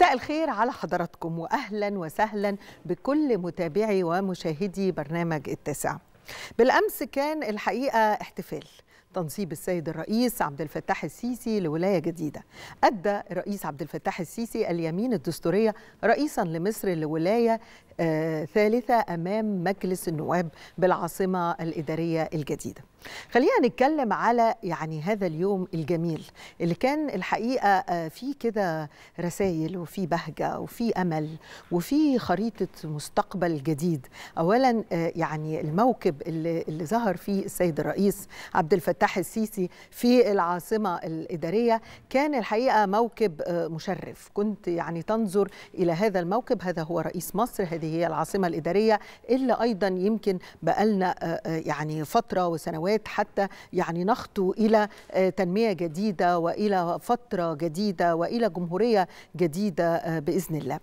مساء الخير على حضراتكم واهلا وسهلا بكل متابعي ومشاهدي برنامج التاسع. بالامس كان الحقيقه احتفال تنصيب السيد الرئيس عبد الفتاح السيسي لولايه جديده. ادى الرئيس عبد الفتاح السيسي اليمين الدستوريه رئيسا لمصر لولايه آه ثالثه امام مجلس النواب بالعاصمه الاداريه الجديده. خلينا نتكلم على يعني هذا اليوم الجميل اللي كان الحقيقه آه في كده رسائل وفي بهجه وفي امل وفي خريطه مستقبل جديد. اولا آه يعني الموكب اللي, اللي ظهر فيه السيد الرئيس عبد الفتاح السيسي في العاصمه الاداريه كان الحقيقه موكب آه مشرف، كنت يعني تنظر الى هذا الموكب هذا هو رئيس مصر هذه هي العاصمه الاداريه اللي ايضا يمكن بقالنا يعني فتره وسنوات حتى يعني نخطو الى تنميه جديده والى فتره جديده والى جمهوريه جديده باذن الله.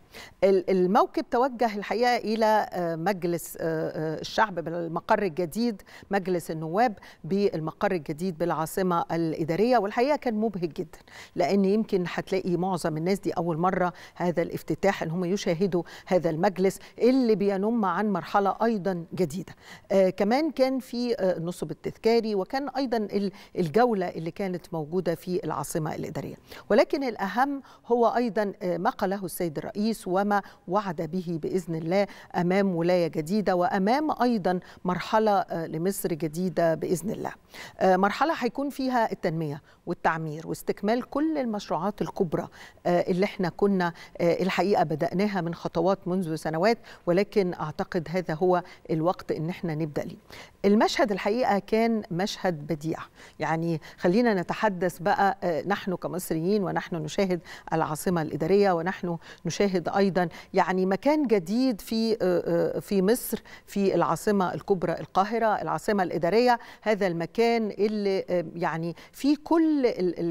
الموكب توجه الحقيقه الى مجلس الشعب بالمقر الجديد مجلس النواب بالمقر الجديد بالعاصمه الاداريه والحقيقه كان مبهج جدا لان يمكن هتلاقي معظم الناس دي اول مره هذا الافتتاح ان هم يشاهدوا هذا المجلس اللي بينم عن مرحله ايضا جديده. آه كمان كان في آه النصب التذكاري وكان ايضا الجوله اللي كانت موجوده في العاصمه الاداريه. ولكن الاهم هو ايضا آه ما قاله السيد الرئيس وما وعد به باذن الله امام ولايه جديده وامام ايضا مرحله آه لمصر جديده باذن الله. آه مرحله هيكون فيها التنميه والتعمير واستكمال كل المشروعات الكبرى آه اللي احنا كنا آه الحقيقه بداناها من خطوات منذ سنوات ولكن اعتقد هذا هو الوقت ان احنا نبدا ليه. المشهد الحقيقه كان مشهد بديع، يعني خلينا نتحدث بقى نحن كمصريين ونحن نشاهد العاصمه الاداريه ونحن نشاهد ايضا يعني مكان جديد في في مصر في العاصمه الكبرى القاهره، العاصمه الاداريه، هذا المكان اللي يعني فيه كل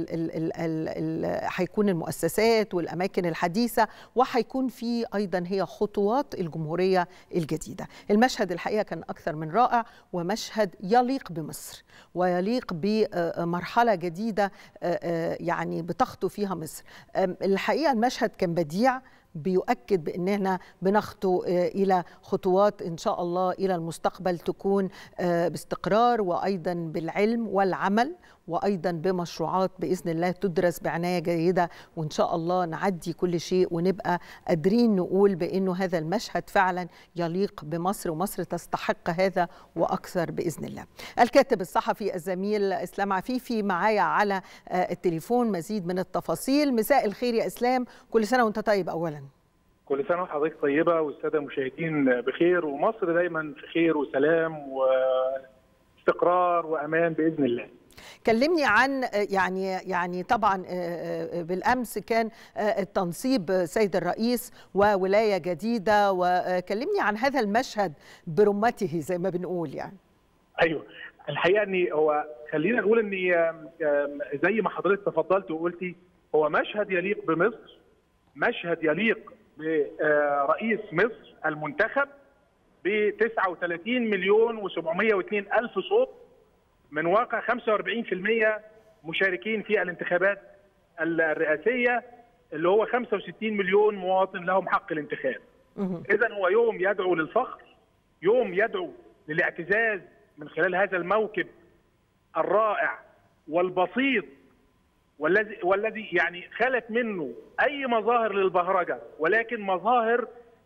هيكون المؤسسات والاماكن الحديثه وهيكون فيه ايضا هي خطوات الجمهوريه الجديده. المشهد الحقيقه كان اكثر من رائع ومشهد يليق بمصر ويليق بمرحله جديده يعني بتخطو فيها مصر. الحقيقه المشهد كان بديع بيؤكد باننا بنخطو الى خطوات ان شاء الله الى المستقبل تكون باستقرار وايضا بالعلم والعمل وايضا بمشروعات باذن الله تدرس بعنايه جيده وان شاء الله نعدي كل شيء ونبقى قادرين نقول بانه هذا المشهد فعلا يليق بمصر ومصر تستحق هذا واكثر باذن الله. الكاتب الصحفي الزميل اسلام عفيفي معايا على التليفون مزيد من التفاصيل مساء الخير يا اسلام كل سنه وانت طيب اولا. كل سنه وحضرتك طيبه والساده المشاهدين بخير ومصر دايما في خير وسلام واستقرار وامان باذن الله. كلمني عن يعني يعني طبعا بالامس كان التنصيب سيد الرئيس وولايه جديده وكلمني عن هذا المشهد برمته زي ما بنقول يعني ايوه الحقيقه ان هو خلينا نقول ان زي ما حضرتك تفضلت وقلتي هو مشهد يليق بمصر مشهد يليق برئيس مصر المنتخب ب 39 مليون و702 الف صوت من واقع 45% مشاركين في الانتخابات الرئاسيه اللي هو 65 مليون مواطن لهم حق الانتخاب. اذا هو يوم يدعو للفخر، يوم يدعو للاعتزاز من خلال هذا الموكب الرائع والبسيط والذي والذي يعني خلت منه اي مظاهر للبهرجه ولكن مظاهر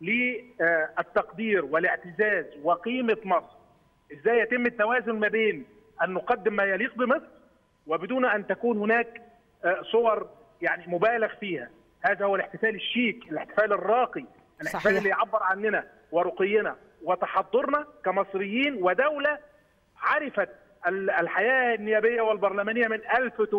للتقدير والاعتزاز وقيمه مصر. ازاي يتم التوازن ما بين ان نقدم ما يليق بمصر وبدون ان تكون هناك صور يعني مبالغ فيها هذا هو الاحتفال الشيك الاحتفال الراقي الاحتفال صحيح. اللي يعبر عننا ورقينا وتحضرنا كمصريين ودوله عرفت الحياه النيابيه والبرلمانيه من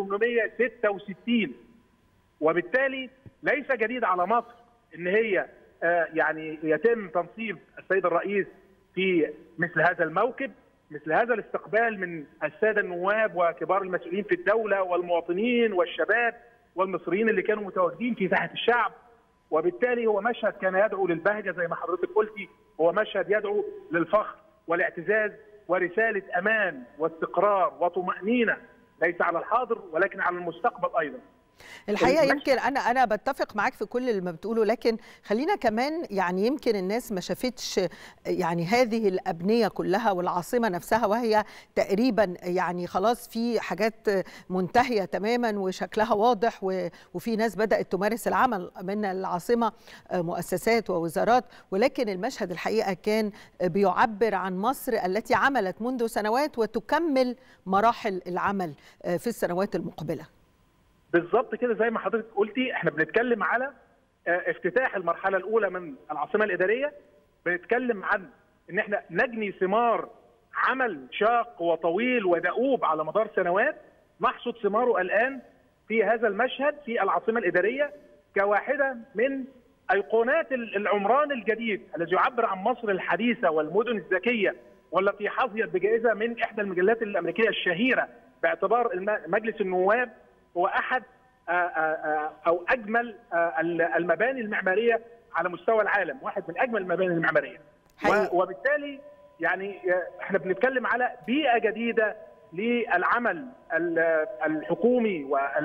1866 وبالتالي ليس جديد على مصر ان هي يعني يتم تنصيب السيد الرئيس في مثل هذا الموكب مثل هذا الاستقبال من الساده النواب وكبار المسؤولين في الدوله والمواطنين والشباب والمصريين اللي كانوا متواجدين في ساحه الشعب وبالتالي هو مشهد كان يدعو للبهجه زي ما حضرتك قلتي هو مشهد يدعو للفخر والاعتزاز ورساله امان واستقرار وطمانينه ليس على الحاضر ولكن على المستقبل ايضا. الحقيقه يمكن انا انا بتفق معاك في كل اللي ما بتقوله لكن خلينا كمان يعني يمكن الناس ما شافتش يعني هذه الابنيه كلها والعاصمه نفسها وهي تقريبا يعني خلاص في حاجات منتهيه تماما وشكلها واضح وفي ناس بدات تمارس العمل من العاصمه مؤسسات ووزارات ولكن المشهد الحقيقه كان بيعبر عن مصر التي عملت منذ سنوات وتكمل مراحل العمل في السنوات المقبله بالظبط كده زي ما حضرتك قلتي احنا بنتكلم على افتتاح المرحله الاولى من العاصمه الاداريه بنتكلم عن ان احنا نجني ثمار عمل شاق وطويل ودؤوب على مدار سنوات نحصد ثماره الان في هذا المشهد في العاصمه الاداريه كواحده من ايقونات العمران الجديد الذي يعبر عن مصر الحديثه والمدن الذكيه والتي حظيت بجائزه من احدى المجلات الامريكيه الشهيره باعتبار مجلس النواب هو احد او اجمل المباني المعماريه على مستوى العالم، واحد من اجمل المباني المعماريه. حقيقي. وبالتالي يعني احنا بنتكلم على بيئه جديده للعمل الحكومي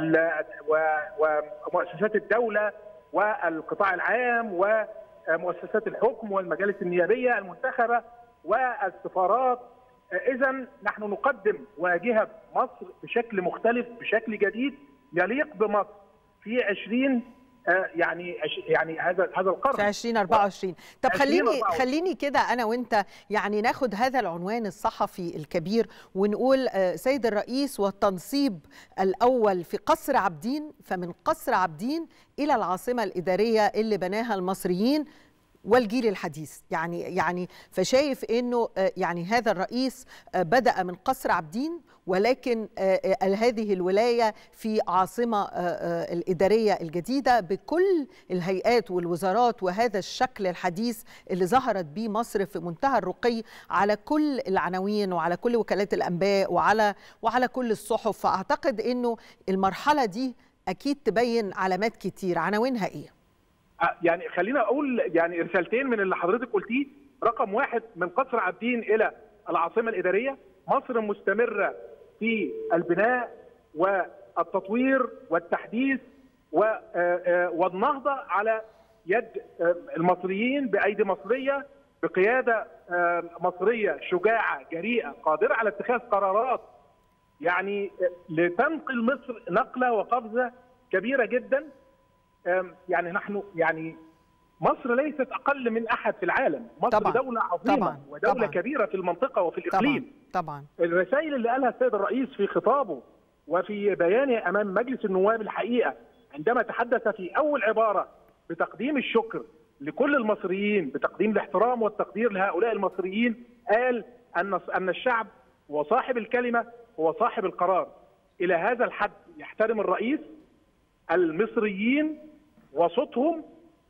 ومؤسسات الدوله والقطاع العام ومؤسسات الحكم والمجالس النيابيه المنتخبه والسفارات اذا نحن نقدم واجهه مصر بشكل مختلف بشكل جديد يليق بمصر في 20 يعني يعني هذا هذا القرن في 2024 طب خليني خليني كده انا وانت يعني ناخد هذا العنوان الصحفي الكبير ونقول سيد الرئيس والتنصيب الاول في قصر عابدين فمن قصر عابدين الى العاصمه الاداريه اللي بناها المصريين والجيل الحديث يعني يعني فشايف انه يعني هذا الرئيس بدا من قصر عابدين ولكن هذه الولايه في عاصمه الاداريه الجديده بكل الهيئات والوزارات وهذا الشكل الحديث اللي ظهرت به مصر في منتهى الرقي على كل العناوين وعلى كل وكالات الانباء وعلى وعلى كل الصحف فاعتقد انه المرحله دي اكيد تبين علامات كتير عناوينها ايه يعني خلينا اقول يعني رسالتين من اللي حضرتك قلتيه رقم واحد من قصر عابدين الى العاصمه الاداريه مصر مستمره في البناء والتطوير والتحديث والنهضه على يد المصريين بايدي مصريه بقياده مصريه شجاعه جريئه قادره على اتخاذ قرارات يعني لتنقل مصر نقله وقفزه كبيره جدا يعني نحن يعني مصر ليست اقل من احد في العالم، مصر طبعًا. دوله عظيمه طبعًا. ودوله طبعًا. كبيره في المنطقه وفي الاقليم. طبعا الرسائل اللي قالها السيد الرئيس في خطابه وفي بيانه امام مجلس النواب الحقيقه عندما تحدث في اول عباره بتقديم الشكر لكل المصريين بتقديم الاحترام والتقدير لهؤلاء المصريين قال ان ان الشعب هو صاحب الكلمه هو صاحب القرار الى هذا الحد يحترم الرئيس المصريين وصوتهم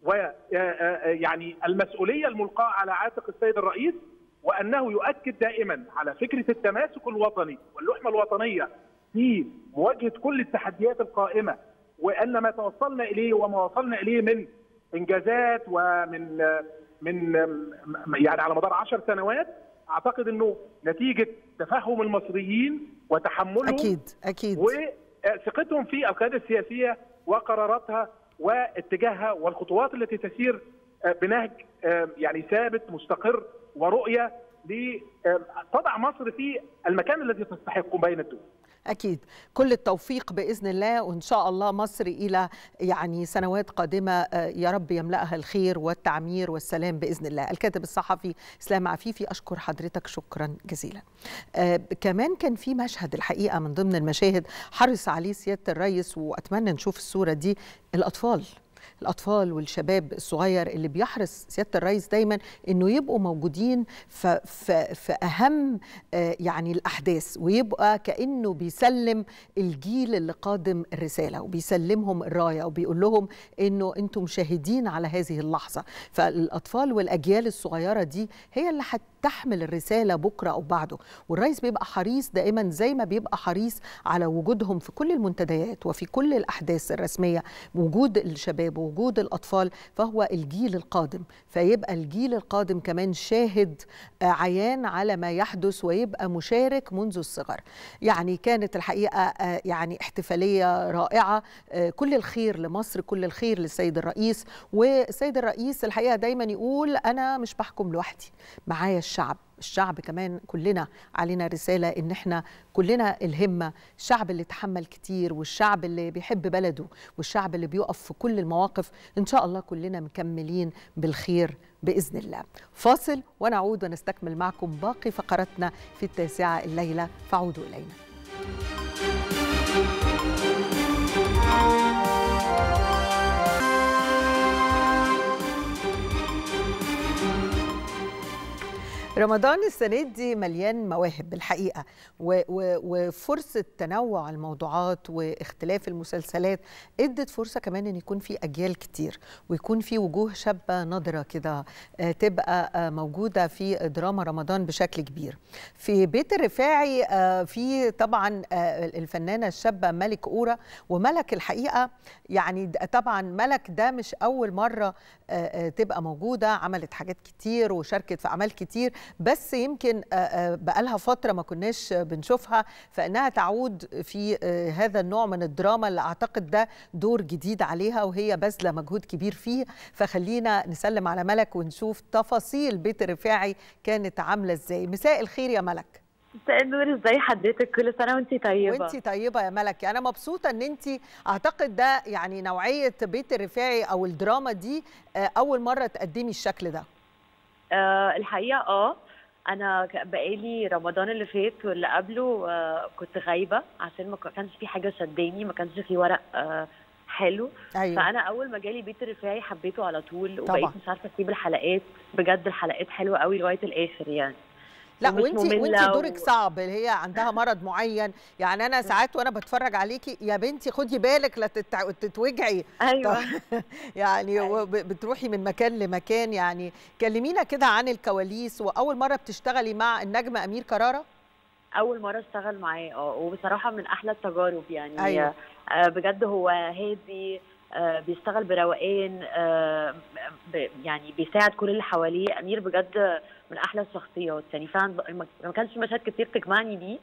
ويعني المسؤوليه الملقاه على عاتق السيد الرئيس وانه يؤكد دائما على فكره التماسك الوطني واللحمه الوطنيه في مواجهه كل التحديات القائمه وان ما توصلنا اليه وما وصلنا اليه من انجازات ومن من يعني على مدار عشر سنوات اعتقد انه نتيجه تفهم المصريين وتحملهم اكيد اكيد وثقتهم في القياده السياسيه وقراراتها واتجاهها والخطوات التي تسير بنهج يعني ثابت مستقر ورؤيه لتضع مصر في المكان الذي تستحقه بين الدول. أكيد كل التوفيق بإذن الله وإن شاء الله مصر إلى يعني سنوات قادمة يا رب يملأها الخير والتعمير والسلام بإذن الله الكاتب الصحفي إسلام عفيفي أشكر حضرتك شكرا جزيلا آه كمان كان في مشهد الحقيقة من ضمن المشاهد حرص عليه سيادة الرئيس وأتمنى نشوف الصورة دي الأطفال الاطفال والشباب الصغير اللي بيحرص سياده الرئيس دايما انه يبقوا موجودين في, في, في اهم يعني الاحداث ويبقى كانه بيسلم الجيل اللي قادم الرساله وبيسلمهم الرايه وبيقول لهم انه انتم شاهدين على هذه اللحظه فالاطفال والاجيال الصغيره دي هي اللي تحمل الرسالة بكرة أو بعده والرئيس بيبقى حريص دائما زي ما بيبقى حريص على وجودهم في كل المنتديات وفي كل الأحداث الرسمية وجود الشباب وجود الاطفال فهو الجيل القادم فيبقى الجيل القادم كمان شاهد عيان على ما يحدث ويبقى مشارك منذ الصغر يعني كانت الحقيقه يعني احتفاليه رائعه كل الخير لمصر كل الخير للسيد الرئيس والسيد الرئيس الحقيقه دايما يقول انا مش بحكم لوحدي معايا الشعب الشعب كمان كلنا علينا رساله ان احنا كلنا الهمه الشعب اللي تحمل كتير والشعب اللي بيحب بلده والشعب اللي بيقف في كل المواقف ان شاء الله كلنا مكملين بالخير باذن الله فاصل ونعود ونستكمل معكم باقي فقراتنا في التاسعه الليله فعودوا الينا رمضان السنة دي مليان مواهب بالحقيقة و و وفرصة تنوع الموضوعات واختلاف المسلسلات ادت فرصة كمان ان يكون في اجيال كتير ويكون في وجوه شابة نضرة كده تبقى موجودة في دراما رمضان بشكل كبير في بيت الرفاعي في طبعا الفنانة الشابة ملك أورا وملك الحقيقة يعني طبعا ملك ده مش أول مرة تبقى موجودة عملت حاجات كتير وشاركت في أعمال كتير بس يمكن بقالها فترة ما كناش بنشوفها فإنها تعود في هذا النوع من الدراما اللي أعتقد ده دور جديد عليها وهي باذلة مجهود كبير فيه فخلينا نسلم على ملك ونشوف تفاصيل بيت الرفاعي كانت عاملة إزاي مساء الخير يا ملك مساء النور ازاي حضرتك كل سنه وانت طيبه وانت طيبه يا ملك انا مبسوطه ان انت اعتقد ده يعني نوعيه بيت الرفاعي او الدراما دي اول مره تقدمي الشكل ده أه الحقيقه اه انا بقالي رمضان اللي فات واللي قبله أه كنت غايبه عشان ما كانش في حاجه شداني ما كانش في ورق أه حلو أيوة. فانا اول ما جالي بيت الرفاعي حبيته على طول وبقيت مش عارفه اسيب الحلقات بجد الحلقات حلوه قوي لغايه الاخر يعني لا وانت وانت دورك صعب اللي هي عندها مرض معين يعني انا ساعات وانا بتفرج عليكي يا بنتي خدي بالك لا تتع... تتوجعي ايوه يعني أيوة. بتروحي من مكان لمكان يعني كلمينا كده عن الكواليس واول مره بتشتغلي مع النجم امير كراره اول مره اشتغل معاه اه وبصراحه من احلى التجارب يعني أيوة. آه بجد هو هادي آه بيشتغل بروقان آه يعني بيساعد كل اللي حواليه امير بجد من احلى الشخصيات يعني فعلا ما كانش مشاهد كتير تجمعني بيه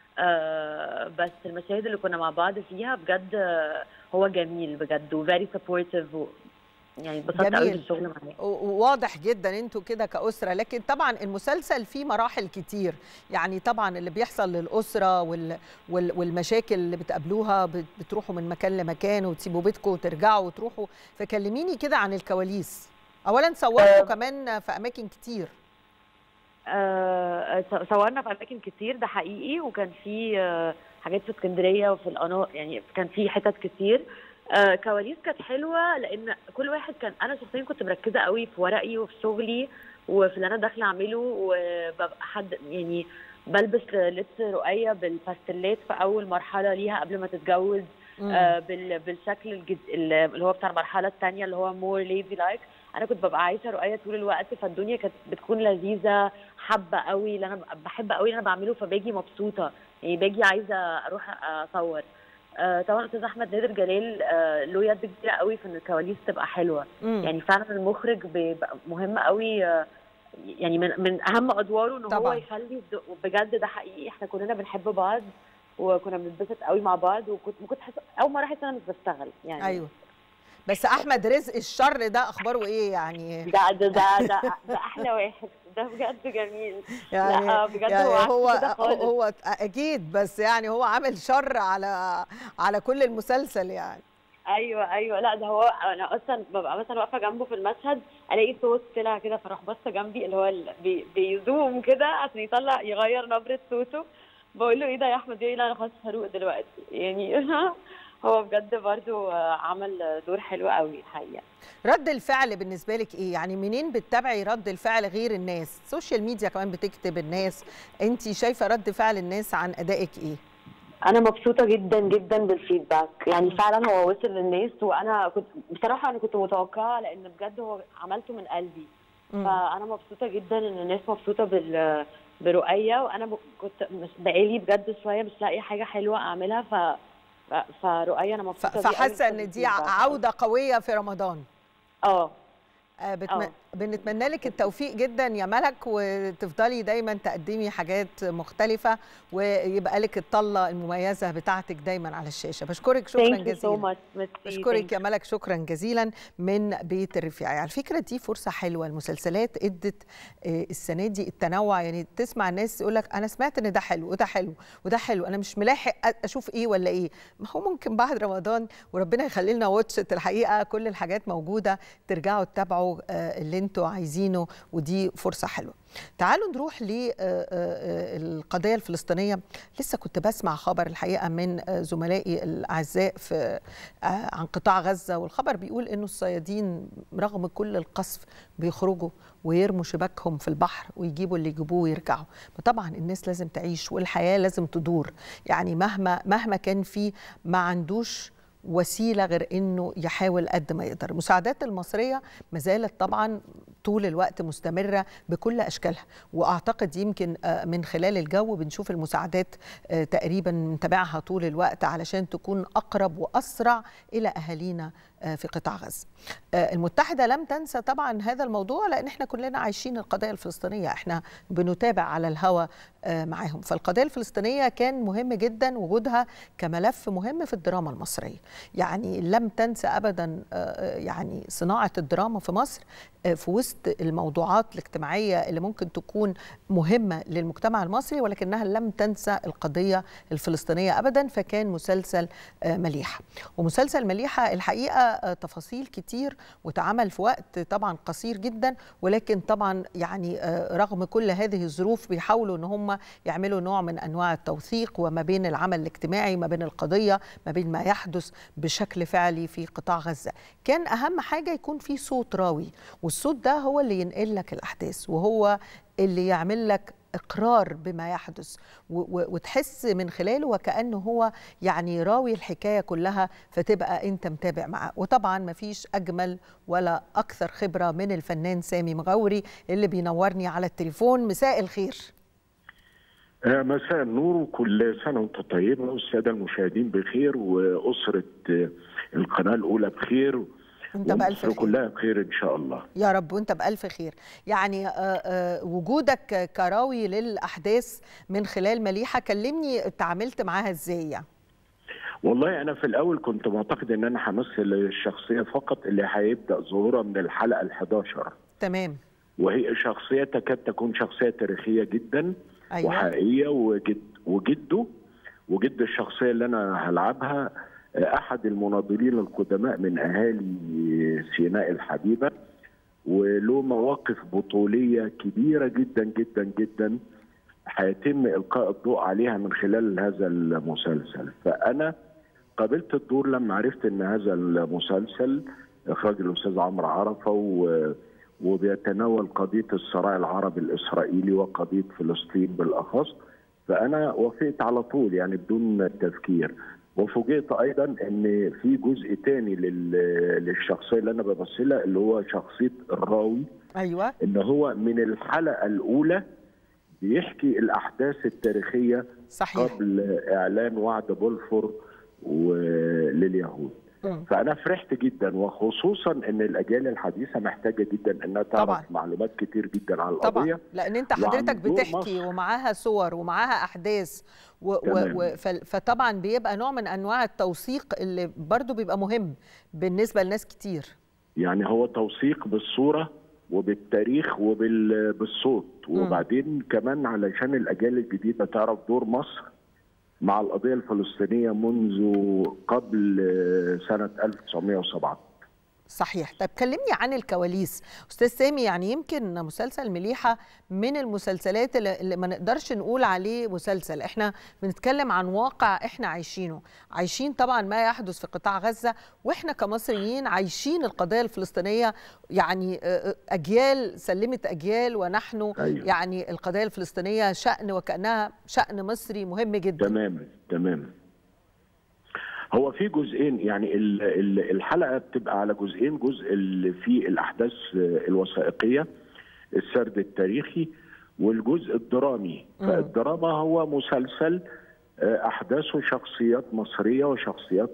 آه بس المشاهد اللي كنا مع بعض فيها بجد هو جميل بجد وفيري سبورتيف يعني اتبسطت قوي بالشغل معاه واضح جدا انتوا كده كاسره لكن طبعا المسلسل فيه مراحل كتير يعني طبعا اللي بيحصل للاسره وال وال والمشاكل اللي بتقابلوها بتروحوا من مكان لمكان وتسيبوا بيتكم وترجعوا وتروحوا فكلميني كده عن الكواليس اولا صورتوا أه كمان في اماكن كتير آه صورنا في اماكن كتير ده حقيقي وكان في آه حاجات في اسكندريه وفي القناه يعني كان في حتت كتير آه كواليس كانت حلوه لان كل واحد كان انا شخصيا كنت مركزه قوي في ورقي وفي شغلي وفي اللي انا داخله اعمله وببقى حد يعني بلبس لبس رقيه بالباستلات في اول مرحله ليها قبل ما تتجوز آه بالشكل الجد اللي هو بتاع المرحله الثانيه اللي هو مور ليزي لايك انا كنت ببقى عايشه رؤيه طول الوقت فالدنيا كانت بتكون لذيذه حابه قوي اللي انا بحب قوي اللي انا بعمله فباجي مبسوطه يعني باجي عايزه اروح اصور آه طبعا استاذ احمد نادر جلال آه له يد كبيره قوي في ان الكواليس تبقى حلوه مم. يعني فعلا المخرج بيبقى مهم قوي آه يعني من, من اهم ادواره ان هو طبعاً. يخلي بجد ده حقيقي احنا كلنا بنحب بعض وكنا بنتبسط قوي مع بعض وكنت كنت حاسه اول مره احس انا مش بشتغل يعني ايوه بس احمد رزق الشر ده اخباره ايه يعني ده ده ده ده, ده احلى واحد ده بجد جميل يعني لا بجد يعني هو عكس هو كده خالص. هو اكيد بس يعني هو عامل شر على على كل المسلسل يعني ايوه ايوه لا ده هو انا اصلا ببقى مثلا واقفه جنبه في المشهد الاقي صوت طلع كده فاروح باصه جنبي اللي هو ال- بي- بيزوم كده عشان يطلع يغير نبره صوته بقول له ايه ده يا احمد يقول لي لا انا خلاص فاروق دلوقتي يعني هو بجد برضو عمل دور حلو قوي الحقيقه رد الفعل بالنسبه لك ايه يعني منين بتتابعي رد الفعل غير الناس السوشيال ميديا كمان بتكتب الناس انت شايفه رد فعل الناس عن ادائك ايه انا مبسوطه جدا جدا بالفيدباك يعني فعلا هو وصل للناس وانا كنت بصراحه انا كنت متوقعه لان بجد هو عملته من قلبي مم. فانا مبسوطه جدا ان الناس مبسوطه بال برؤيه وانا ب- كنت مش بقالي بجد شويه مش لاقيه حاجه حلوه اعملها ف ف- فرؤية انا ف- مبسوطه بيه فحاسه أوي ان دي الفترة دي. عوده قويه في رمضان اه آه، بتم... آه. بنتمنى لك التوفيق جدا يا ملك وتفضلي دايما تقدمي حاجات مختلفة ويبقى لك الطلة المميزة بتاعتك دايما على الشاشة بشكرك شكرا ثانك يو سو جزيلا ماتش ميرسي بشكرك يا ملك شكرا جزيلا من بيت الرفاعي على فكرة دي فرصة حلوة المسلسلات ادت آه، السنة دي التنوع يعني تسمع الناس يقول لك أنا سمعت إن ده حلو وده حلو وده حلو أنا مش ملاحق أ- أشوف إيه ولا إيه ما هو ممكن بعد رمضان وربنا يخلي لنا واتشت الحقيقة كل الحاجات موجودة ترجعوا تتابعوا آه، اللي انتوا عايزينه ودي فرصة حلوة تعالوا نروح للقضية الفلسطينية لسه كنت بسمع خبر الحقيقة من آه، زملائي الأعزاء في آه، عن قطاع غزة والخبر بيقول إنه الصيادين رغم كل القصف بيخرجوا ويرموا شباكهم في البحر ويجيبوا اللي يجيبوه ويرجعوا طبعا الناس لازم تعيش والحياة لازم تدور يعني مهما مهما كان في ما عندوش وسيله غير انه يحاول قد ما يقدر المساعدات المصريه ما زالت طبعا طول الوقت مستمره بكل اشكالها واعتقد يمكن آه، من خلال الجو بنشوف المساعدات آه، تقريبا نتابعها طول الوقت علشان تكون اقرب واسرع الى اهالينا آه، في قطاع غزه. آه، المتحده لم تنسى طبعا هذا الموضوع لان احنا كلنا عايشين القضيه الفلسطينيه احنا بنتابع على الهوى آه، معاهم فالقضيه الفلسطينيه كان مهم جدا وجودها كملف مهم في الدراما المصريه يعني لم تنسى ابدا آه، يعني صناعه الدراما في مصر آه، في وسط الموضوعات الاجتماعيه اللي ممكن تكون مهمه للمجتمع المصري ولكنها لم تنسى القضيه الفلسطينيه ابدا فكان مسلسل آه، مليحه ومسلسل مليحه الحقيقه آه، تفاصيل كتير واتعمل في وقت طبعا قصير جدا ولكن طبعا يعني آه، رغم كل هذه الظروف بيحاولوا ان هم يعملوا نوع من انواع التوثيق وما بين العمل الاجتماعي ما بين القضيه ما بين ما يحدث بشكل فعلي في قطاع غزه كان اهم حاجه يكون في صوت راوي والصوت ده هو اللي ينقل لك الاحداث وهو اللي يعمل لك اقرار بما يحدث و- و- وتحس من خلاله وكانه هو يعني راوي الحكايه كلها فتبقى انت متابع معاه وطبعا ما فيش اجمل ولا اكثر خبره من الفنان سامي مغوري اللي بينورني على التليفون مساء الخير آه، مساء النور وكل سنة وانتم طيبة والسادة المشاهدين بخير وأسرة آه، القناة الأولى بخير انت بالف ومصر خير كلها بخير إن شاء الله يا رب وانت بالف خير يعني آه، آه، وجودك كراوي للاحداث من خلال مليحه كلمني تعاملت معاها ازاي يعني والله أنا في الأول كنت معتقد إن أنا همثل الشخصية فقط اللي هيبدأ ظهورها من الحلقة ال 11 تمام وهي شخصية تكاد تكون شخصية تاريخية جدا ايوه وحقيقية وجد وجده وجد الشخصية اللي أنا هلعبها آه، أحد المناضلين القدماء من أهالي سيناء الحبيبة وله مواقف بطولية كبيرة جدا جدا جدا هيتم إلقاء الضوء عليها من خلال هذا المسلسل فأنا قابلت الدور لما عرفت ان هذا المسلسل اخراج الاستاذ عمرو عرفه و وبيتناول قضيه الصراع العربي الاسرائيلي وقضيه فلسطين بالاخص فانا وافقت على طول يعني بدون تفكير وفوجئت ايضا ان في جزء تاني لل- للشخصيه اللي انا بمثلها اللي هو شخصيه الراوي ايوه ان هو من الحلقه الاولى بيحكي الاحداث التاريخيه صحيح قبل اعلان وعد بولفور ولليهود مم. فانا فرحت جدا وخصوصا ان الاجيال الحديثه محتاجه جدا انها تعرف طبعاً. معلومات كتير جدا عن طبعا القضيه لان انت وعن حضرتك دور بتحكي مصر. ومعاها صور ومعاها احداث و و تمام. و فل- فطبعا بيبقى نوع من انواع التوثيق اللي برضو بيبقى مهم بالنسبه لناس كتير يعني هو توثيق بالصوره وبالتاريخ وبالصوت وبعدين كمان علشان الاجيال الجديده تعرف دور مصر مع القضيه الفلسطينيه منذ قبل سنه 1907 صحيح طيب كلمني عن الكواليس استاذ سامي يعني يمكن مسلسل مليحه من المسلسلات اللي اللي ما نقدرش نقول عليه مسلسل احنا بنتكلم عن واقع احنا عايشينه عايشين طبعا ما يحدث في قطاع غزه واحنا كمصريين عايشين القضيه الفلسطينيه يعني آه، آه، اجيال سلمت اجيال ونحن أيوة. يعني القضيه الفلسطينيه شان وكانها شان مصري مهم جدا تماما تماما هو في جزئين يعني ال- ال- الحلقه بتبقى على جزئين جزء اللي فيه الاحداث الوثائقيه السرد التاريخي والجزء الدرامي مم. فالدراما هو مسلسل احداث وشخصيات مصريه وشخصيات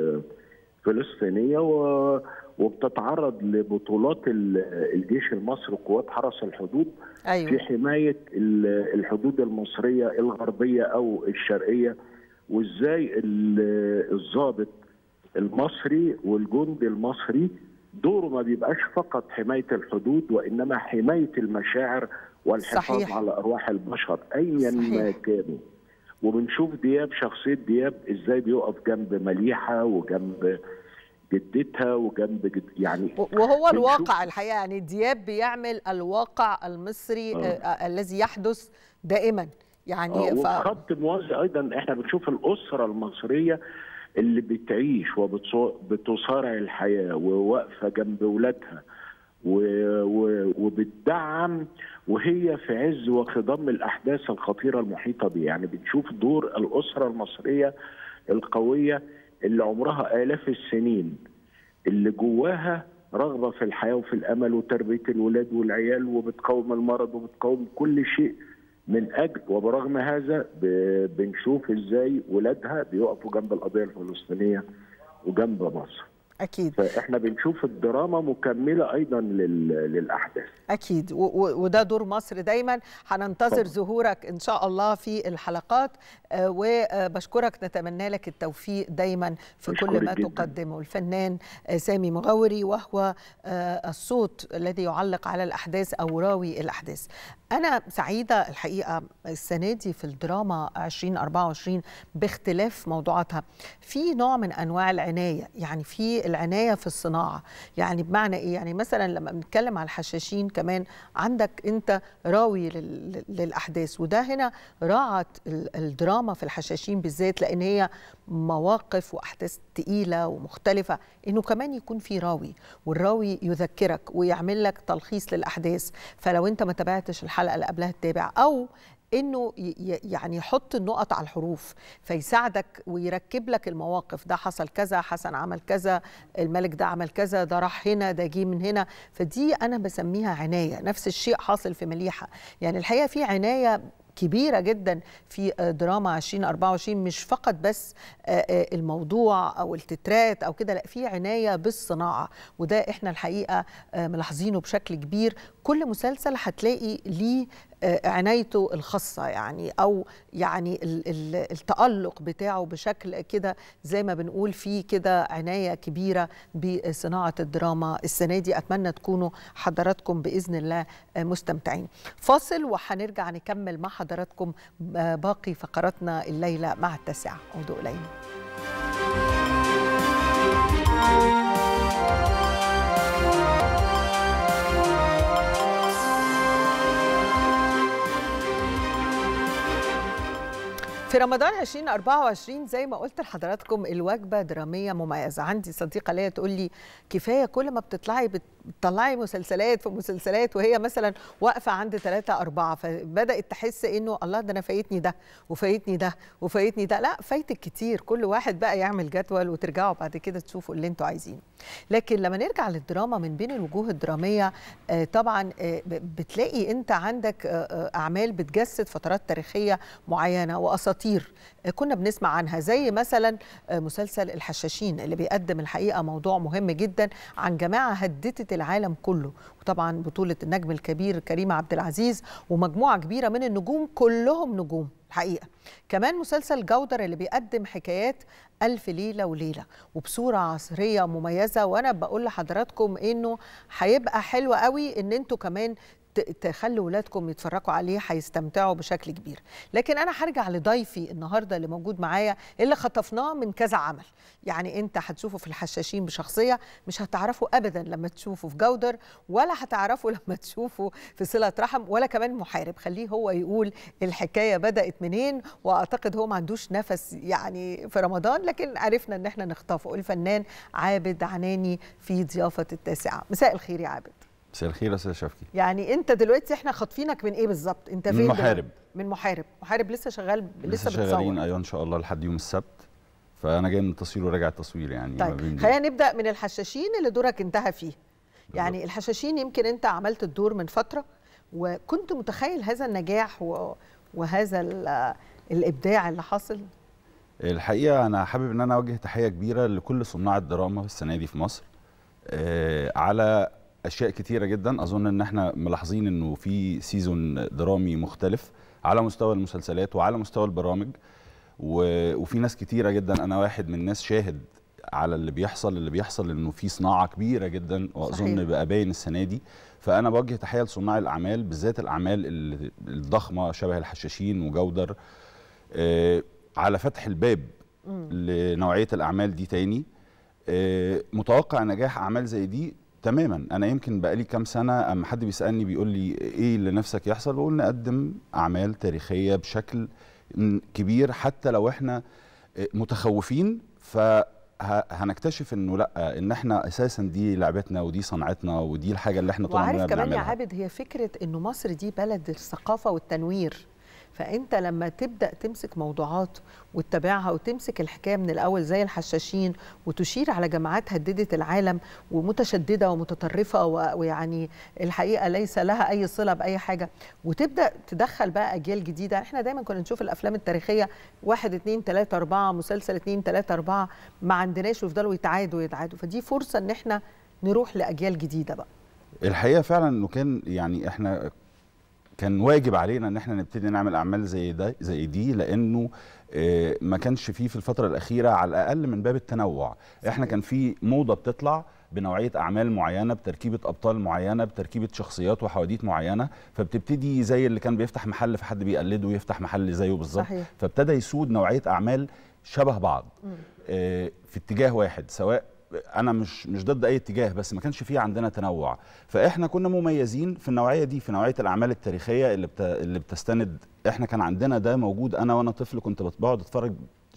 فلسطينيه وبتتعرض لبطولات الجيش المصري وقوات حرس الحدود أيوة. في حمايه الحدود المصريه الغربيه او الشرقيه وازاي الضابط المصري والجندي المصري دوره ما بيبقاش فقط حمايه الحدود وانما حمايه المشاعر والحفاظ صحيح. على ارواح البشر ايا ما كانوا وبنشوف دياب شخصيه دياب ازاي بيقف جنب مليحه وجنب جدتها وجنب جد يعني وهو الواقع الحقيقه يعني دياب بيعمل الواقع المصري آه. آه الذي يحدث دائما يعني آه ف... وخط موازي ايضا احنا بنشوف الاسره المصريه اللي بتعيش وبتصارع الحياه وواقفه جنب اولادها و... و... وبتدعم وهي في عز وخضم الاحداث الخطيره المحيطه بها يعني بنشوف دور الاسره المصريه القويه اللي عمرها آلاف السنين اللي جواها رغبة في الحياة وفي الأمل وتربية الولاد والعيال وبتقاوم المرض وبتقاوم كل شيء من أجل وبرغم هذا بنشوف إزاي ولادها بيقفوا جنب القضية الفلسطينية وجنب مصر اكيد فاحنا بنشوف الدراما مكمله ايضا للاحداث اكيد وده دور مصر دايما هننتظر ظهورك ان شاء الله في الحلقات وبشكرك نتمنى لك التوفيق دايما في كل ما جداً. تقدمه الفنان سامي مغوري وهو الصوت الذي يعلق على الاحداث او راوي الاحداث انا سعيده الحقيقه السنه دي في الدراما 2024 باختلاف موضوعاتها في نوع من انواع العنايه يعني في العنايه في الصناعه يعني بمعنى ايه يعني مثلا لما بنتكلم على الحشاشين كمان عندك انت راوي للاحداث وده هنا راعت الدراما في الحشاشين بالذات لان هي مواقف واحداث تقيله ومختلفه انه كمان يكون في راوي والراوي يذكرك ويعمل لك تلخيص للاحداث فلو انت ما تابعتش الحلقه اللي قبلها تتابع او انه يعني يحط النقط على الحروف فيساعدك ويركب لك المواقف ده حصل كذا حسن عمل كذا الملك ده عمل كذا ده راح هنا ده جه من هنا فدي انا بسميها عنايه نفس الشيء حاصل في مليحه يعني الحقيقه في عنايه كبيره جدا في دراما 2024 مش فقط بس الموضوع او التترات او كده لا في عنايه بالصناعه وده احنا الحقيقه ملاحظينه بشكل كبير كل مسلسل هتلاقي ليه عنايته الخاصة يعني أو يعني التألق بتاعه بشكل كده زي ما بنقول فيه كده عناية كبيرة بصناعة الدراما السنة دي أتمنى تكونوا حضراتكم بإذن الله مستمتعين فاصل وهنرجع نكمل مع حضراتكم باقي فقراتنا الليلة مع التاسعة عودوا إلينا في رمضان 2024 زي ما قلت لحضراتكم الوجبه دراميه مميزه عندي صديقه ليا تقول لي كفايه كل ما بتطلعي بتطلعي مسلسلات في مسلسلات وهي مثلا واقفه عند ثلاثة أربعة فبدات تحس انه الله ده انا فايتني ده وفايتني ده وفايتني ده لا فايتك كتير كل واحد بقى يعمل جدول وترجعوا بعد كده تشوفوا اللي انتوا عايزينه لكن لما نرجع للدراما من بين الوجوه الدراميه طبعا بتلاقي انت عندك اعمال بتجسد فترات تاريخيه معينه واساطير اساطير كنا بنسمع عنها زي مثلا مسلسل الحشاشين اللي بيقدم الحقيقه موضوع مهم جدا عن جماعه هددت العالم كله وطبعا بطوله النجم الكبير كريم عبد العزيز ومجموعه كبيره من النجوم كلهم نجوم الحقيقه كمان مسلسل جودر اللي بيقدم حكايات ألف ليلة وليلة وبصورة عصرية مميزة وأنا بقول لحضراتكم إنه هيبقى حلو قوي إن أنتوا كمان تخلوا ولادكم يتفرجوا عليه هيستمتعوا بشكل كبير لكن انا هرجع لضيفي النهارده اللي موجود معايا اللي خطفناه من كذا عمل يعني انت هتشوفه في الحشاشين بشخصيه مش هتعرفوا ابدا لما تشوفه في جودر ولا هتعرفوا لما تشوفه في صله رحم ولا كمان محارب خليه هو يقول الحكايه بدات منين واعتقد هو ما عندوش نفس يعني في رمضان لكن عرفنا ان احنا نخطفه الفنان عابد عناني في ضيافه التاسعه مساء الخير يا عابد مساء الخير يا استاذ شفقي يعني انت دلوقتي احنا خاطفينك من ايه بالظبط انت فين من محارب من محارب محارب لسه شغال لسه, لسه شغالين ايوه ان شاء الله لحد يوم السبت فانا جاي من التصوير وراجع التصوير يعني طيب خلينا نبدا من الحشاشين اللي دورك انتهى فيه يعني الحشاشين يمكن انت عملت الدور من فتره وكنت متخيل هذا النجاح و... وهذا ال- الابداع اللي حاصل الحقيقه انا حابب ان انا اوجه تحيه كبيره لكل صناع الدراما السنه دي في مصر آه، على اشياء كتيره جدا اظن ان احنا ملاحظين انه في سيزون درامي مختلف على مستوى المسلسلات وعلى مستوى البرامج و- وفي ناس كتيره جدا انا واحد من الناس شاهد على اللي بيحصل اللي بيحصل انه في صناعه كبيره جدا واظن صحيح. بقى باين السنه دي فانا بوجه تحيه لصناع الاعمال بالذات الاعمال ال- الضخمه شبه الحشاشين وجودر آه، على فتح الباب لنوعيه الاعمال دي تاني آه، متوقع نجاح اعمال زي دي تماما انا يمكن بقالي كام سنه اما حد بيسالني بيقول لي ايه اللي نفسك يحصل بقول نقدم اعمال تاريخيه بشكل م- كبير حتى لو احنا آه، متخوفين فهنكتشف انه لا ان احنا اساسا دي لعبتنا ودي صنعتنا ودي الحاجه اللي احنا طول عمرنا وعارف كمان يا بنعملها عابد هي فكره انه مصر دي بلد الثقافه والتنوير فانت لما تبدا تمسك موضوعات وتتابعها وتمسك الحكايه من الاول زي الحشاشين وتشير على جماعات هددت العالم ومتشدده ومتطرفه و- ويعني الحقيقه ليس لها اي صله باي حاجه وتبدا تدخل بقى اجيال جديده احنا دايما كنا نشوف الافلام التاريخيه واحد اتنين تلاته اربعه مسلسل اتنين تلاته اربعه ما عندناش ويفضلوا يتعادوا يتعادوا فدي فرصه ان احنا نروح لاجيال جديده بقى الحقيقه فعلا انه كان يعني احنا كان واجب علينا ان احنا نبتدي نعمل اعمال زي ده زي دي لانه آه، ما كانش فيه في الفتره الاخيره على الاقل من باب التنوع احنا كان في موضه بتطلع بنوعيه اعمال معينه بتركيبه ابطال معينه بتركيبه شخصيات وحواديت معينه فبتبتدي زي اللي كان بيفتح محل في حد بيقلده ويفتح محل زيه بالظبط صحيح. فابتدى يسود نوعيه اعمال شبه بعض آه، في اتجاه واحد سواء انا مش مش ضد اي اتجاه بس ما كانش فيه عندنا تنوع فاحنا كنا مميزين في النوعيه دي في نوعيه الاعمال التاريخيه اللي بت... اللي بتستند احنا كان عندنا ده موجود انا وانا طفل كنت بقعد اتفرج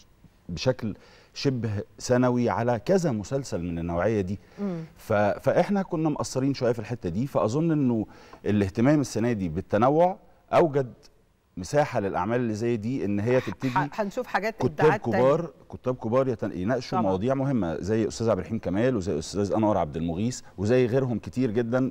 بشكل شبه سنوي على كذا مسلسل من النوعيه دي ف... فاحنا كنا مقصرين شويه في الحته دي فاظن انه الاهتمام السنه دي بالتنوع اوجد مساحه للاعمال اللي زي دي ان هي تبتدي ح- هنشوف حاجات كتاب إبداعات تانية. كبار كتاب كبار يتن- يناقشوا طبعاً. مواضيع مهمه زي استاذ عبد الرحيم كمال وزي استاذ انور عبد المغيث وزي غيرهم كتير جدا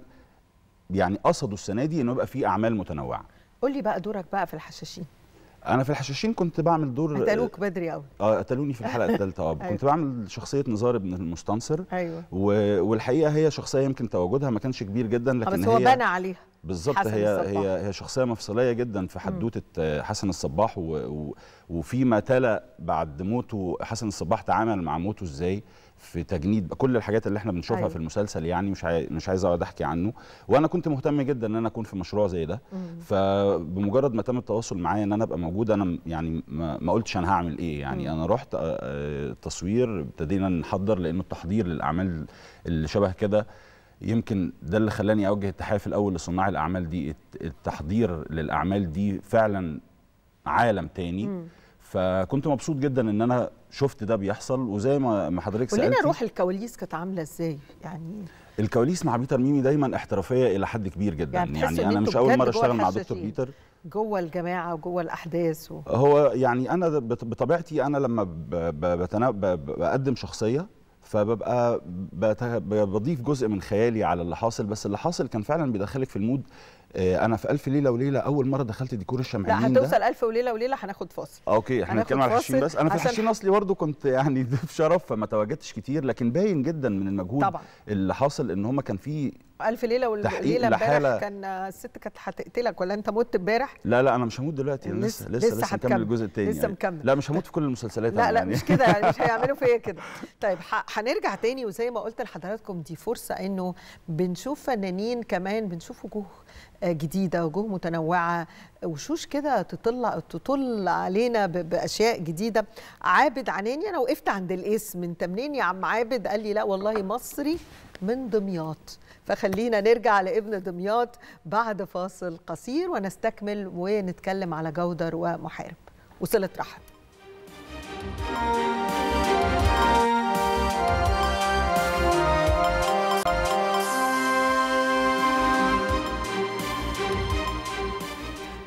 يعني قصدوا السنه دي انه يبقى في اعمال متنوعه قول لي بقى دورك بقى في الحشاشين انا في الحشاشين كنت بعمل دور قتلوك بدري قوي اه قتلوني في الحلقه الثالثه اه أيوة. كنت بعمل شخصيه نزار ابن المستنصر ايوه و... والحقيقه هي شخصيه يمكن تواجدها ما كانش كبير جدا آه، لكن بس هو هي بنى عليها بالظبط حسن هي الصباح. هي هي شخصيه مفصليه جدا في حدوته آه، حسن الصباح و... و... وفيما تلا بعد موته حسن الصباح تعامل مع موته ازاي في تجنيد كل الحاجات اللي احنا بنشوفها أيوة. في المسلسل يعني مش عاي... مش عايز اقعد احكي عنه وانا كنت مهتم جدا ان انا اكون في مشروع زي ده فبمجرد ما تم التواصل معايا ان انا ابقى موجود انا م- يعني ما, ما قلتش انا هعمل ايه يعني انا رحت آه، آه، تصوير ابتدينا نحضر لانه التحضير للاعمال اللي شبه كده يمكن ده اللي خلاني اوجه التحيه في الاول لصناع الاعمال دي الت- التحضير للاعمال دي فعلا عالم تاني فكنت مبسوط جدا ان انا شفت ده بيحصل وزي ما ما حضرتك قول لنا سالتي روح الكواليس كانت عامله ازاي يعني الكواليس مع بيتر ميمي دايما احترافيه الى حد كبير جدا يعني يعني, تحس إن انا مش انتوا اول بجد مره جوه اشتغل مع دكتور الحشاشين. بيتر جوه الجماعه وجوه الاحداث و... هو يعني انا بط- بطبيعتي انا لما ب- ب- بتنا- ب- ب- بقدم شخصيه فببقى بت- ب- بضيف جزء من خيالي على اللي حاصل بس اللي حاصل كان فعلا بيدخلك في المود آه، انا في الف ليله وليله اول مره دخلت ديكور لا الشمعيين ده هتوصل ألف وليله وليله هناخد فاصل آه، اوكي احنا هناخد بنتكلم على الحشين فاصل بس انا في عشان الحشين اصلي برضه كنت يعني ضيف شرف فما تواجدتش كتير لكن باين جدا من المجهود طبعا. اللي حاصل ان هم كان في ألف ليله تحقيق وليله امبارح لحالة- كان الست كانت هتقتلك ولا انت مت امبارح لا لا انا مش هموت دلوقتي أنا لسه- لسه لسه لسه لسه, هتكمل. مكمل الجزء الثاني لسه مكمل. لا مش هموت في كل المسلسلات لا أنا لا يعني. مش كده يعني مش هيعملوا فيا كده طيب ح- هنرجع تاني وزي ما قلت لحضراتكم دي فرصه انه بنشوف فنانين كمان بنشوف وجوه آه، جديده وجوه متنوعه وشوش كده تطل تطل علينا ب- باشياء جديده عابد عناني انا وقفت عند الاسم انت منين يا عم عابد قال لي لا والله مصري من دمياط فخلينا نرجع لابن دمياط بعد فاصل قصير ونستكمل ونتكلم على جودر ومحارب وصلة رحم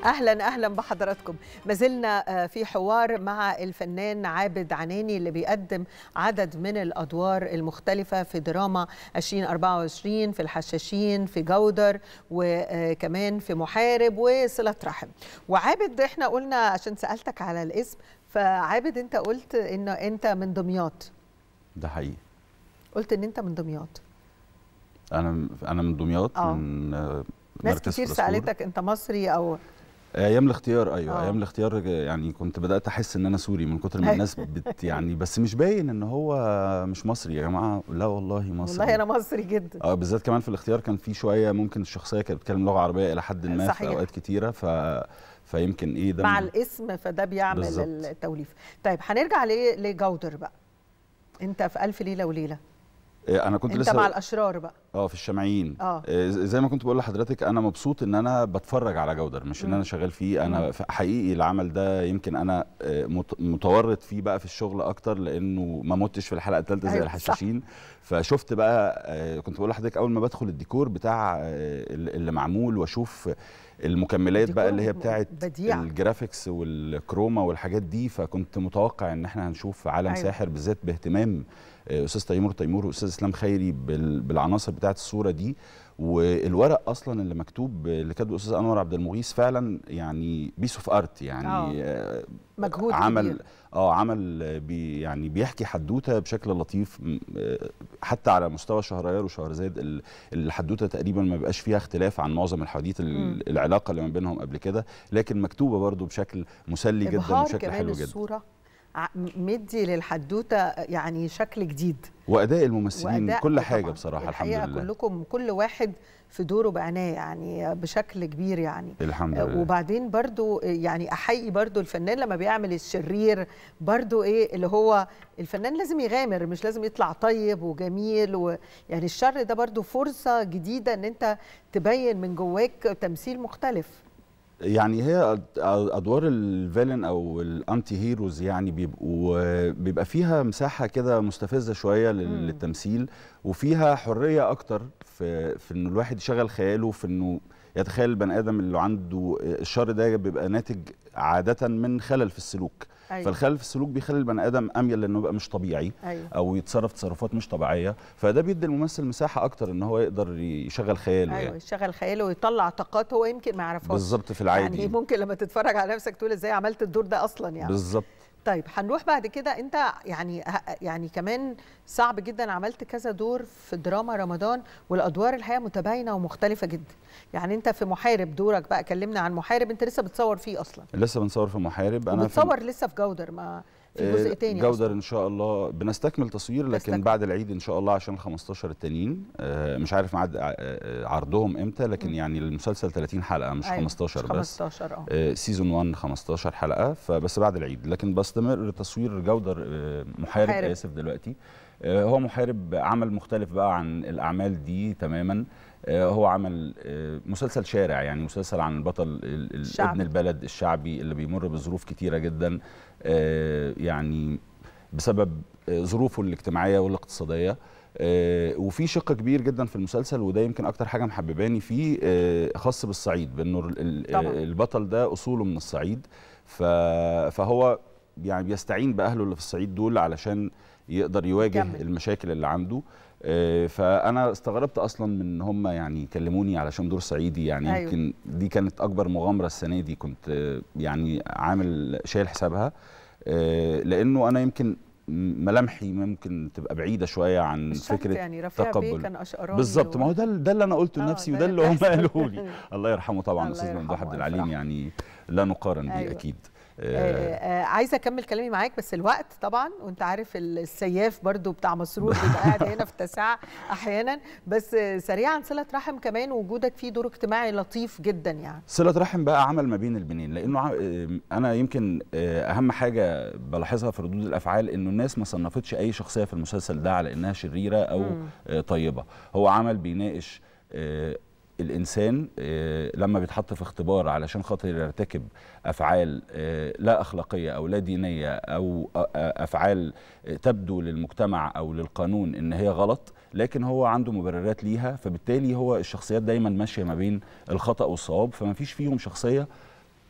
اهلا اهلا بحضراتكم ما زلنا في حوار مع الفنان عابد عناني اللي بيقدم عدد من الادوار المختلفه في دراما 2024 في الحشاشين في جودر وكمان في محارب وصله رحم وعابد احنا قلنا عشان سالتك على الاسم فعابد انت قلت ان انت من دمياط ده حقيقي قلت ان انت من دمياط انا انا من دمياط آه. من آه، ناس مركز كتير فلسطين. سالتك انت مصري او ايام الاختيار ايوه آه. ايام الاختيار يعني كنت بدات احس ان انا سوري من كتر ما أيوة. الناس بت يعني بس مش باين ان هو مش مصري يا جماعه لا والله مصري والله انا مصري جدا اه بالذات كمان في الاختيار كان في شويه ممكن الشخصيه كانت بتتكلم لغه عربيه الى حد ما صحيح. في اوقات كتيره ف فيمكن ايه ده مع من- الاسم فده بيعمل بالظبط. التوليف طيب هنرجع ل- لجودر بقى انت في الف ليله وليله إيه، انا كنت انت لسه مع الاشرار بقى اه في الشمعيين آه. آه، زي ما كنت بقول لحضرتك انا مبسوط ان انا بتفرج على جودر مش ان مم. انا شغال فيه مم. انا ف- حقيقي العمل ده يمكن انا آه، مت- متورط فيه بقى في الشغل اكتر لانه ما متش في الحلقه الثالثه زي أيوة، الحشاشين فشفت بقى آه، كنت بقول لحضرتك اول ما بدخل الديكور بتاع آه، اللي معمول واشوف المكملات بقى اللي هي الديكور بتاعت بديع. الجرافيكس والكروما والحاجات دي فكنت متوقع ان احنا هنشوف عالم أيوة. أيوة. ساحر بالذات باهتمام آه، استاذ تيمور تيمور واستاذ اسلام خيري بال- بالعناصر بتاعت الصوره دي والورق اصلا اللي مكتوب اللي كاتبه الاستاذ انور عبد المغيث فعلا يعني بيس اوف ارت يعني آه، مجهود عمل كبير. اه عمل آه، بي يعني بيحكي حدوته بشكل لطيف م- آه، حتى على مستوى شهريار وشهرزاد ال- الحدوته تقريبا ما بيبقاش فيها اختلاف عن معظم الحديث مم. ال- العلاقه اللي ما بينهم قبل كده لكن مكتوبه برضو بشكل مسلي جدا ابهار وبشكل كمان حلو جدا الصوره ع- مدي للحدوته يعني شكل جديد واداء الممثلين وأداء كل طبعاً. حاجه بصراحه الحمد الحقيقه لله كلكم كل واحد في دوره بعنايه يعني بشكل كبير يعني الحمد آه، لله وبعدين برضو آه، يعني احيي برضو الفنان لما بيعمل الشرير برضو ايه اللي هو الفنان لازم يغامر مش لازم يطلع طيب وجميل ويعني الشر ده برضو فرصة جديدة ان انت تبين من جواك تمثيل مختلف يعني هي أد- ادوار الفيلن او الانتي هيروز يعني بيبقوا بيبقى فيها مساحه كده مستفزه شويه لل- مم. للتمثيل وفيها حريه اكتر في في انه الواحد يشغل خياله في انه يتخيل البني ادم اللي عنده الشر ده بيبقى ناتج عاده من خلل في السلوك أيوة. فالخلل في السلوك بيخلي البني ادم اميل لانه يبقى مش طبيعي ايوه او يتصرف تصرفات مش طبيعيه فده بيدي الممثل مساحه اكتر ان هو يقدر يشغل خياله ايوه يعني يشغل خياله ويطلع طاقات هو يمكن ما يعرفهاش بالظبط في العادي يعني ممكن لما تتفرج على نفسك تقول ازاي عملت الدور ده اصلا يعني بالظبط طيب هنروح بعد كده انت يعني ه- يعني كمان صعب جدا عملت كذا دور في دراما رمضان والادوار الحقيقه متباينه ومختلفه جدا يعني انت في محارب دورك بقى كلمنا عن محارب انت لسه بتصور فيه اصلا لسه بنصور في محارب انا في وبتصور لسه في جودر ما في جزء آه، تاني جودر أصلاً. ان شاء الله بنستكمل تصوير لكن تستكمل. بعد العيد ان شاء الله عشان ال 15 التانيين آه، مش عارف ميعاد ع- آه، عرضهم امتى لكن مم. يعني المسلسل 30 حلقه مش أيوة، 15 مش بس 15 اه آه، سيزون 1 15 حلقه فبس بعد العيد لكن بستمر تصوير جودر آه، محارب, محارب. اسف دلوقتي آه، هو محارب عمل مختلف بقى عن الاعمال دي تماما آه، هو عمل آه، مسلسل شارع يعني مسلسل عن البطل ال- ال- الشعبي. ابن البلد الشعبي اللي بيمر بظروف كتيره جدا آه، يعني بسبب آه، ظروفه الاجتماعيه والاقتصاديه آه، وفي شق كبير جدا في المسلسل وده يمكن اكتر حاجه محبباني فيه آه، خاص بالصعيد بانه ال- ال- طبعاً. البطل ده اصوله من الصعيد ف- فهو يعني بيستعين باهله اللي في الصعيد دول علشان يقدر يواجه يكمل. المشاكل اللي عنده آه، فانا استغربت اصلا من ان هم يعني كلموني علشان دور صعيدي يعني أيوة. يمكن دي كانت اكبر مغامره السنه دي كنت آه، يعني عامل شايل حسابها آه، لانه انا يمكن ملامحي ممكن تبقى بعيده شويه عن مش شرط فكره يعني رفيع بيه تقبل. كان اشقراني بالظبط و- ما هو ده ده اللي انا قلته آه، لنفسي ده وده اللي اللي هم بيحصل. قالوا لي الله يرحمه طبعا الله استاذ ممدوح يرحمه عبد ويفرحه. العليم يعني لا نقارن بيه أيوة. اكيد آه، آه، عايزه اكمل كلامي معاك بس الوقت طبعا وانت عارف السياف برضو بتاع مسرور بيبقى قاعد هنا في التاسعه احيانا بس آه، سريعا صله رحم كمان وجودك فيه دور اجتماعي لطيف جدا يعني صلة رحم بقى عمل ما بين البنين لانه ع- آه، انا يمكن آه، اهم حاجه بلاحظها في ردود الافعال انه الناس ما صنفتش اي شخصيه في المسلسل ده على انها شريره او مم. آه، طيبه هو عمل بيناقش آه، الانسان آه، لما بيتحط في اختبار علشان خاطر يرتكب افعال آه، لا اخلاقيه او لا دينيه او آه، آه، افعال آه، تبدو للمجتمع او للقانون ان هي غلط لكن هو عنده مبررات ليها فبالتالي هو الشخصيات دايما ماشيه ما بين الخطا والصواب فما فيش فيهم شخصيه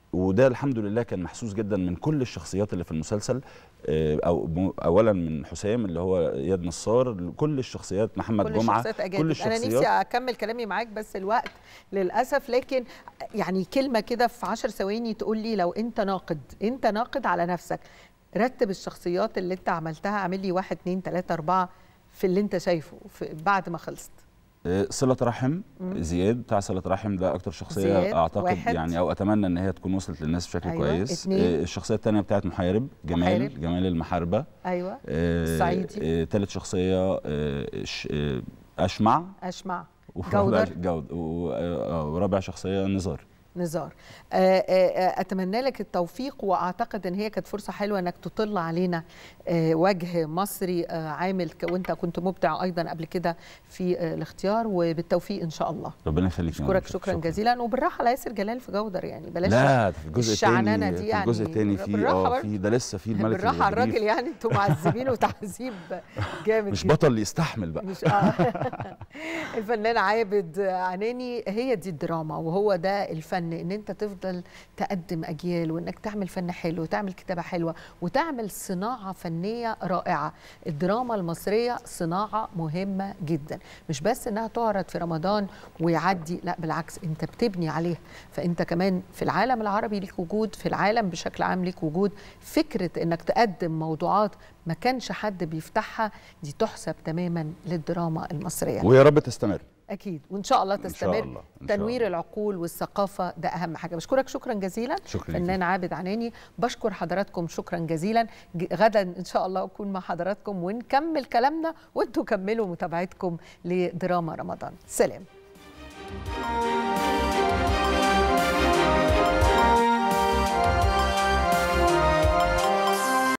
وده الحمد لله كان محسوس جدا من كل الشخصيات اللي في المسلسل آه، او م- اولا من حسام اللي هو اياد نصار كل الشخصيات محمد كل جمعه الشخصيات أجانب. كل انا الشخصيات نفسي اكمل كلامي معاك بس الوقت للاسف لكن يعني كلمه كده في عشر ثواني تقول لي لو انت ناقد انت ناقد على نفسك رتب الشخصيات اللي انت عملتها اعمل لي واحد اتنين تلاته اربعه في اللي انت شايفه في بعد ما خلصت آه، صلة رحم زياد بتاع صلة رحم ده أكتر شخصية زياد، أعتقد واحد. يعني أو أتمنى إن هي تكون وصلت للناس بشكل أيوة، كويس اتنين. آه، الشخصية الثانية بتاعت محارب جمال محارب. جمال المحاربة ايوه آه، الصعيدي. آه، تالت شخصية آه، ش- آه، أشمع اشمع ورابع- جودر جود و- آه، آه، ورابع شخصية نزار نزار آه، آه، آه، اتمنى لك التوفيق واعتقد ان هي كانت فرصه حلوه انك تطل علينا آه، وجه مصري آه، عامل ك- وانت كنت مبدع ايضا قبل كده في آه، الاختيار وبالتوفيق ان شاء الله ربنا يخليك يا اشكرك رب. شكرا جزيلا وبالراحه على ياسر جلال في جودر يعني بلاش لا ده في الجزء الشعنانة الثاني دي في الجزء يعني الثاني في بالراحة اه برضه. في ده لسه في الملك بالراحه على الإبريق. الراجل يعني انتوا معذبينه تعذيب جامد مش جداً. بطل يستحمل بقى مش آه. الفنان عابد عناني هي دي الدراما وهو ده الفن ان انت تفضل تقدم اجيال وانك تعمل فن حلو وتعمل كتابه حلوه وتعمل صناعه فنيه رائعه الدراما المصريه صناعه مهمه جدا مش بس انها تعرض في رمضان ويعدي لا بالعكس انت بتبني عليها فانت كمان في العالم العربي ليك وجود في العالم بشكل عام ليك وجود فكره انك تقدم موضوعات ما كانش حد بيفتحها دي تحسب تماما للدراما المصريه ويا رب تستمر اكيد وان شاء الله إن شاء تستمر الله، إن شاء تنوير الله. العقول والثقافه ده اهم حاجه بشكرك شكرا جزيلا شكرا ليكي. فنان عابد عناني بشكر حضراتكم شكرا جزيلا ج- غدا ان شاء الله اكون مع حضراتكم ونكمل كلامنا وانتوا كملوا متابعتكم لدراما رمضان سلام